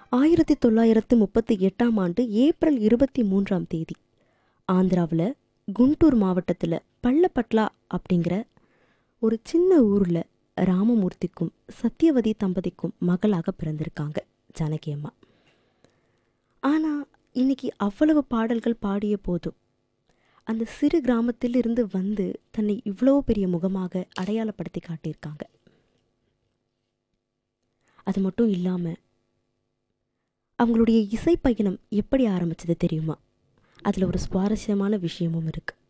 ஆயிரத்தி தொள்ளாயிரத்து முப்பத்தி எட்டாம் ஆண்டு ஏப்ரல் இருபத்தி மூன்றாம் தேதி ஆந்திராவில் குண்டூர் மாவட்டத்தில் பள்ளப்பட்லா அப்படிங்கிற ஒரு சின்ன ஊரில் ராமமூர்த்திக்கும் சத்யவதி தம்பதிக்கும் மகளாக பிறந்திருக்காங்க ஜானகி அம்மா ஆனால் இன்னைக்கு அவ்வளவு பாடல்கள் பாடிய போதும் அந்த சிறு கிராமத்திலிருந்து வந்து தன்னை இவ்வளோ பெரிய முகமாக அடையாளப்படுத்தி காட்டியிருக்காங்க அது மட்டும் இல்லாமல் அவங்களுடைய இசை பயணம் எப்படி ஆரம்பிச்சது தெரியுமா அதில் ஒரு சுவாரஸ்யமான விஷயமும் இருக்குது